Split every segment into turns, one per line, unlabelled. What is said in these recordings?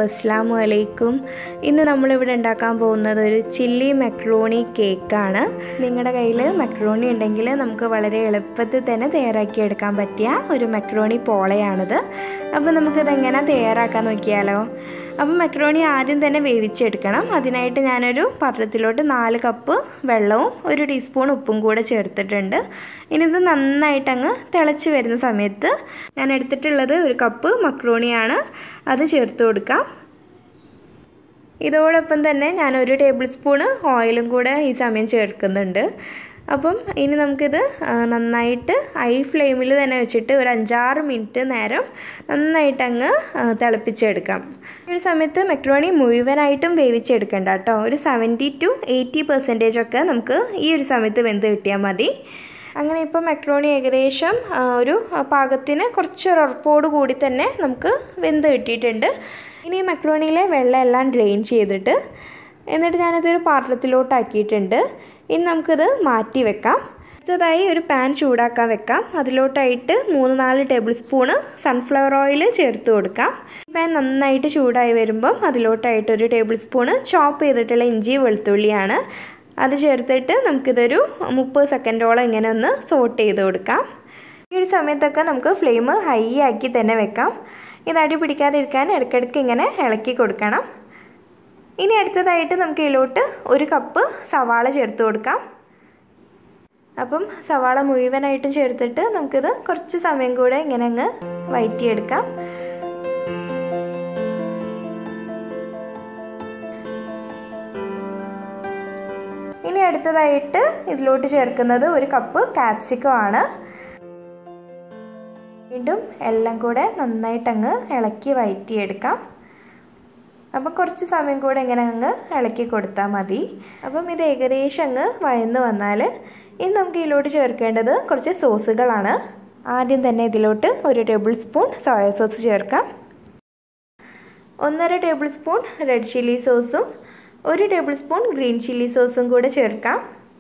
അസ്സാമു അലൈക്കും ഇന്ന് നമ്മളിവിടെ ഉണ്ടാക്കാൻ പോകുന്നത് ഒരു ചില്ലി മക്രോണി കേക്കാണ് നിങ്ങളുടെ കയ്യിൽ മക്രോണി ഉണ്ടെങ്കിൽ നമുക്ക് വളരെ എളുപ്പത്തിൽ തന്നെ തയ്യാറാക്കിയെടുക്കാൻ പറ്റിയ ഒരു മക്രോണി പോളയാണിത് അപ്പോൾ നമുക്കിത് എങ്ങനെ തയ്യാറാക്കാൻ നോക്കിയാലോ അപ്പോൾ മക്രോണി ആദ്യം തന്നെ വേവിച്ചെടുക്കണം അതിനായിട്ട് ഞാനൊരു പാത്രത്തിലോട്ട് നാല് കപ്പ് വെള്ളവും ഒരു ടീസ്പൂൺ ഉപ്പും കൂടെ ചേർത്തിട്ടുണ്ട് ഇനി ഇത് നന്നായിട്ട് അങ്ങ് തിളച്ച് വരുന്ന സമയത്ത് ഞാൻ എടുത്തിട്ടുള്ളത് ഒരു കപ്പ് മക്രോണിയാണ് അത് ചേർത്ത് കൊടുക്കാം ഇതോടൊപ്പം തന്നെ ഞാൻ ഒരു ടേബിൾ സ്പൂണ് ഓയിലും കൂടെ ഈ സമയം ചേർക്കുന്നുണ്ട് അപ്പം ഇനി നമുക്കിത് നന്നായിട്ട് ഹൈ ഫ്ലെയിമിൽ തന്നെ വെച്ചിട്ട് ഒരു അഞ്ചാറ് മിനിറ്റ് നേരം നന്നായിട്ട് അങ്ങ് തിളപ്പിച്ചെടുക്കാം ഈ ഒരു സമയത്ത് മെക്രോണി മുഴുവനായിട്ടും വേവിച്ചെടുക്കണ്ട കേട്ടോ ഒരു സെവൻറ്റി ടു എയ്റ്റി പെർസെൻറ്റേജ് ഒക്കെ നമുക്ക് ഈ ഒരു സമയത്ത് വെന്ത് കിട്ടിയാൽ മതി അങ്ങനെ ഇപ്പോൾ മെക്രോണി ഏകദേശം ഒരു പാകത്തിന് കുറച്ച് ഉറപ്പോട് കൂടി തന്നെ നമുക്ക് വെന്ത് കിട്ടിയിട്ടുണ്ട് ഇനി ഈ മെക്രോണിയിലെ വെള്ളം എല്ലാം ഡ്രെയിൻ ചെയ്തിട്ട് എന്നിട്ട് ഞാനതൊരു പാത്രത്തിലോട്ടാക്കിയിട്ടുണ്ട് ഇനി നമുക്കിത് മാറ്റി വെക്കാം അടുത്തതായി ഒരു പാൻ ചൂടാക്കാൻ വെക്കാം അതിലോട്ടായിട്ട് മൂന്ന് നാല് ടേബിൾ സ്പൂണ് സൺഫ്ലവർ ഓയിൽ ചേർത്ത് കൊടുക്കാം പാൻ നന്നായിട്ട് ചൂടായി വരുമ്പം അതിലോട്ടായിട്ട് ഒരു ടേബിൾ സ്പൂണ് ചോപ്പ് ചെയ്തിട്ടുള്ള ഇഞ്ചി വെളുത്തുള്ളിയാണ് അത് ചേർത്തിട്ട് നമുക്കിതൊരു മുപ്പത് സെക്കൻഡോളം ഇങ്ങനെ ഒന്ന് സോട്ട് ചെയ്ത് കൊടുക്കാം ഈ ഒരു സമയത്തൊക്കെ നമുക്ക് ഫ്ലെയിം ഹൈ ആക്കി തന്നെ വെക്കാം ഇത് അടി പിടിക്കാതിരിക്കാൻ ഇടയ്ക്കിടയ്ക്ക് ഇങ്ങനെ ഇളക്കി കൊടുക്കണം ഇനി അടുത്തതായിട്ട് നമുക്ക് ഇതിലോട്ട് ഒരു കപ്പ് സവാള ചേർത്ത് കൊടുക്കാം അപ്പം സവാള മുഴുവനായിട്ടും ചേർത്തിട്ട് നമുക്കിത് കുറച്ച് സമയം കൂടെ ഇങ്ങനെ അങ്ങ് വയറ്റിയെടുക്കാം ഇനി അടുത്തതായിട്ട് ഇതിലോട്ട് ചേർക്കുന്നത് ഒരു കപ്പ് കാപ്സിക്കം ആണ് വീണ്ടും എല്ലാം കൂടെ നന്നായിട്ട് അങ്ങ് ഇളക്കി വയറ്റിയെടുക്കാം അപ്പം കുറച്ച് സമയം കൂടെ ഇങ്ങനെ അങ്ങ് ഇളക്കി കൊടുത്താൽ മതി അപ്പം ഇത് ഏകദേശം അങ്ങ് വഴന്ന് വന്നാൽ ഇനി നമുക്ക് ഇതിലോട്ട് ചേർക്കേണ്ടത് കുറച്ച് സോസുകളാണ് ആദ്യം തന്നെ ഇതിലോട്ട് ഒരു ടേബിൾ സ്പൂൺ സോയ സോസ് ചേർക്കാം ഒന്നര ടേബിൾ സ്പൂൺ റെഡ് ചില്ലി സോസും ഒരു ടേബിൾ സ്പൂൺ ഗ്രീൻ ചില്ലി സോസും കൂടെ ചേർക്കാം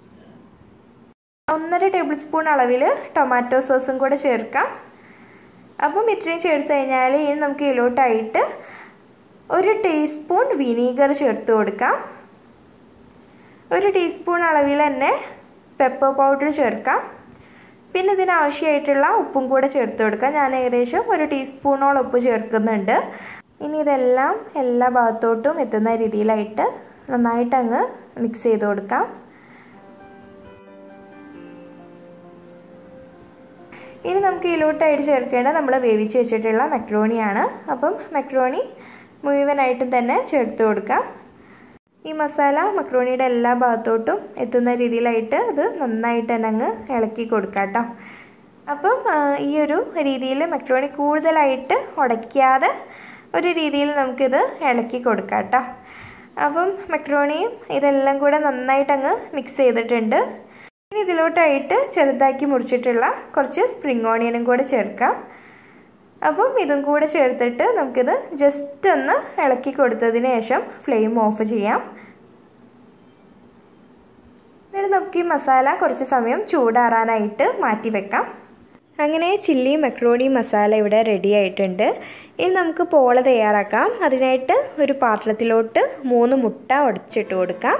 ഒന്നര ടേബിൾ സ്പൂൺ അളവിൽ ടൊമാറ്റോ സോസും കൂടെ ചേർക്കാം അപ്പം ഇത്രയും ചേർത്ത് കഴിഞ്ഞാൽ ഇനി നമുക്ക് ഇതിലോട്ടായിട്ട് ഒരു ടീസ്പൂൺ വിനീഗർ ചേർത്ത് കൊടുക്കാം ഒരു ടീസ്പൂൺ അളവിൽ തന്നെ പെപ്പർ പൗഡർ ചേർക്കാം പിന്നെ ഇതിനാവശ്യമായിട്ടുള്ള ഉപ്പും കൂടെ ചേർത്ത് കൊടുക്കാം ഞാൻ ഏകദേശം ഒരു ടീസ്പൂണോളം ഉപ്പ് ചേർക്കുന്നുണ്ട് ഇനി ഇതെല്ലാം എല്ലാ ഭാഗത്തോട്ടും എത്തുന്ന രീതിയിലായിട്ട് നന്നായിട്ട് അങ്ങ് മിക്സ് ചെയ്ത് കൊടുക്കാം ഇനി നമുക്ക് ഇതിലോട്ടായിട്ട് ചേർക്കേണ്ട നമ്മൾ വേവിച്ച് വെച്ചിട്ടുള്ള മക്രോണിയാണ് അപ്പം മക്രോണി മുഴുവനായിട്ടും തന്നെ ചേർത്ത് കൊടുക്കാം ഈ മസാല മക്രോണിയുടെ എല്ലാ ഭാഗത്തോട്ടും എത്തുന്ന രീതിയിലായിട്ട് അത് നന്നായിട്ട് തന്നെ അങ്ങ് ഇളക്കി കൊടുക്കാം കേട്ടോ അപ്പം ഈ ഒരു രീതിയിൽ മക്രോണി കൂടുതലായിട്ട് ഉടയ്ക്കാതെ ഒരു രീതിയിൽ നമുക്കിത് ഇളക്കി കൊടുക്കാം കേട്ടോ അപ്പം മക്രോണിയും ഇതെല്ലാം കൂടെ നന്നായിട്ട് അങ്ങ് മിക്സ് ചെയ്തിട്ടുണ്ട് ഇനി ഇതിലോട്ടായിട്ട് ചെറുതാക്കി മുറിച്ചിട്ടുള്ള കുറച്ച് സ്പ്രിങ് ഓണിയനും കൂടെ ചേർക്കാം അപ്പം ഇതും കൂടെ ചേർത്തിട്ട് നമുക്കിത് ജസ്റ്റ് ഒന്ന് ഇളക്കി കൊടുത്തതിന് ശേഷം ഫ്ലെയിം ഓഫ് ചെയ്യാം എന്നിട്ട് നമുക്ക് ഈ മസാല കുറച്ച് സമയം ചൂടാറാനായിട്ട് മാറ്റി വെക്കാം അങ്ങനെ ചില്ലി മക്രോണി മസാല ഇവിടെ റെഡി ആയിട്ടുണ്ട് ഇനി നമുക്ക് പോള തയ്യാറാക്കാം അതിനായിട്ട് ഒരു പാത്രത്തിലോട്ട് മൂന്ന് മുട്ട ഉടച്ചിട്ട് കൊടുക്കാം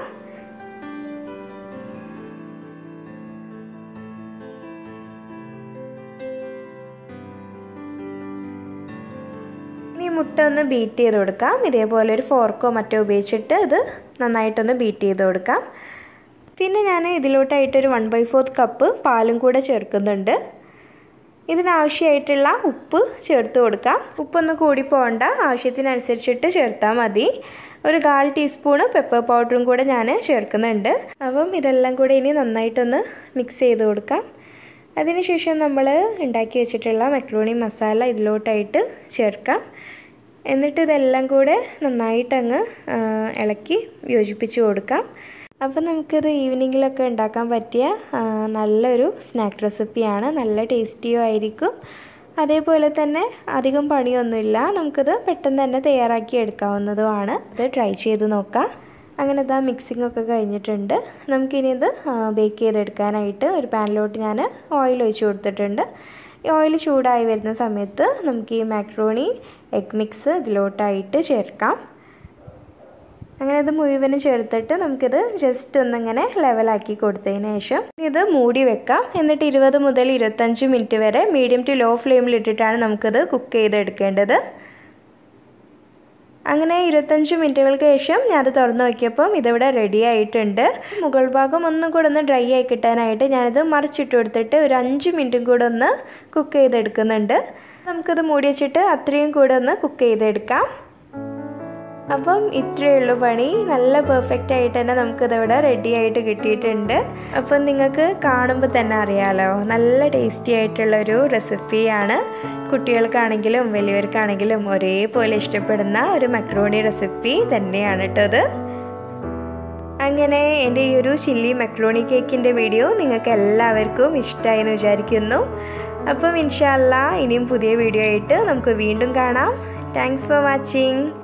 ഇനി മുട്ട ഒന്ന് ബീറ്റ് ചെയ്ത് കൊടുക്കാം ഇതേപോലെ ഒരു ഫോർക്കോ മറ്റോ ഉപയോഗിച്ചിട്ട് ഇത് നന്നായിട്ടൊന്ന് ബീറ്റ് ചെയ്ത് കൊടുക്കാം പിന്നെ ഞാൻ ഇതിലോട്ടായിട്ടൊരു വൺ ബൈ ഫോർത്ത് കപ്പ് പാലും കൂടെ ചേർക്കുന്നുണ്ട് ഇതിനാവശ്യമായിട്ടുള്ള ഉപ്പ് ചേർത്ത് കൊടുക്കാം ഉപ്പൊന്ന് കൂടി പോകണ്ട ആവശ്യത്തിനനുസരിച്ചിട്ട് ചേർത്താൽ മതി ഒരു കാൽ ടീസ്പൂണ് പെപ്പർ പൗഡറും കൂടെ ഞാൻ ചേർക്കുന്നുണ്ട് അപ്പം ഇതെല്ലാം കൂടെ ഇനി നന്നായിട്ടൊന്ന് മിക്സ് ചെയ്ത് കൊടുക്കാം അതിനുശേഷം നമ്മൾ ഉണ്ടാക്കി വെച്ചിട്ടുള്ള മക്രോണി മസാല ഇതിലോട്ടായിട്ട് ചേർക്കാം എന്നിട്ട് ഇതെല്ലാം കൂടെ നന്നായിട്ടങ്ങ് ഇളക്കി യോജിപ്പിച്ച് കൊടുക്കാം അപ്പം നമുക്കിത് ഈവനിങ്ങിലൊക്കെ ഉണ്ടാക്കാൻ പറ്റിയ നല്ലൊരു സ്നാക്ക് റെസിപ്പിയാണ് നല്ല ടേസ്റ്റിയും ആയിരിക്കും അതേപോലെ തന്നെ അധികം പണിയൊന്നുമില്ല നമുക്കിത് പെട്ടെന്ന് തന്നെ തയ്യാറാക്കി എടുക്കാവുന്നതുമാണ് ഇത് ട്രൈ ചെയ്ത് നോക്കാം അങ്ങനെ ഇതാ മിക്സിംഗ് ഒക്കെ കഴിഞ്ഞിട്ടുണ്ട് നമുക്കിനി ഇത് ബേക്ക് ചെയ്തെടുക്കാനായിട്ട് ഒരു പാനിലോട്ട് ഞാൻ ഓയിൽ ഒഴിച്ച് കൊടുത്തിട്ടുണ്ട് ഈ ഓയിൽ ചൂടായി വരുന്ന സമയത്ത് നമുക്ക് ഈ മാക്രോണി എഗ് മിക്സ് ഇതിലോട്ടായിട്ട് ചേർക്കാം അങ്ങനെ ഇത് മുഴുവനും ചേർത്തിട്ട് നമുക്കിത് ജസ്റ്റ് ഒന്നിങ്ങനെ ലെവലാക്കി കൊടുത്തതിന് ശേഷം ഇത് മൂടി വെക്കാം എന്നിട്ട് ഇരുപത് മുതൽ ഇരുപത്തഞ്ച് മിനിറ്റ് വരെ മീഡിയം ടു ലോ ഫ്ലെയിമിൽ ഇട്ടിട്ടാണ് നമുക്കിത് കുക്ക് ചെയ്തെടുക്കേണ്ടത് അങ്ങനെ ഇരുപത്തഞ്ച് മിനിറ്റുകൾക്ക് ശേഷം ഞാനത് തുറന്ന് നോക്കിയപ്പം ഇതിവിടെ റെഡി ആയിട്ടുണ്ട് മുകൾ ഭാഗം ഒന്നും കൂടെ ഒന്ന് ഡ്രൈ ആയി കിട്ടാനായിട്ട് ഞാനിത് മറിച്ചിട്ട് കൊടുത്തിട്ട് ഒരു അഞ്ച് മിനിറ്റും കൂടെ ഒന്ന് കുക്ക് ചെയ്തെടുക്കുന്നുണ്ട് നമുക്കിത് മൂടി വെച്ചിട്ട് അത്രയും കൂടെ ഒന്ന് കുക്ക് ചെയ്തെടുക്കാം അപ്പം ഇത്രയേ ഉള്ളൂ പണി നല്ല പെർഫെക്റ്റ് ആയിട്ട് തന്നെ നമുക്കിതിവിടെ റെഡി ആയിട്ട് കിട്ടിയിട്ടുണ്ട് അപ്പം നിങ്ങൾക്ക് കാണുമ്പോൾ തന്നെ അറിയാലോ നല്ല ടേസ്റ്റി ആയിട്ടുള്ളൊരു റെസിപ്പിയാണ് കുട്ടികൾക്കാണെങ്കിലും വലിയവർക്കാണെങ്കിലും ഒരേപോലെ ഇഷ്ടപ്പെടുന്ന ഒരു മക്രോണി റെസിപ്പി തന്നെയാണ് കേട്ടോ അത് അങ്ങനെ എൻ്റെ ഈ ഒരു ചില്ലി മക്രോണി കേക്കിൻ്റെ വീഡിയോ നിങ്ങൾക്ക് എല്ലാവർക്കും ഇഷ്ടമായി എന്ന് വിചാരിക്കുന്നു അപ്പം ഇൻഷാല്ല ഇനിയും പുതിയ വീഡിയോ ആയിട്ട് നമുക്ക് വീണ്ടും കാണാം താങ്ക്സ് ഫോർ വാച്ചിങ്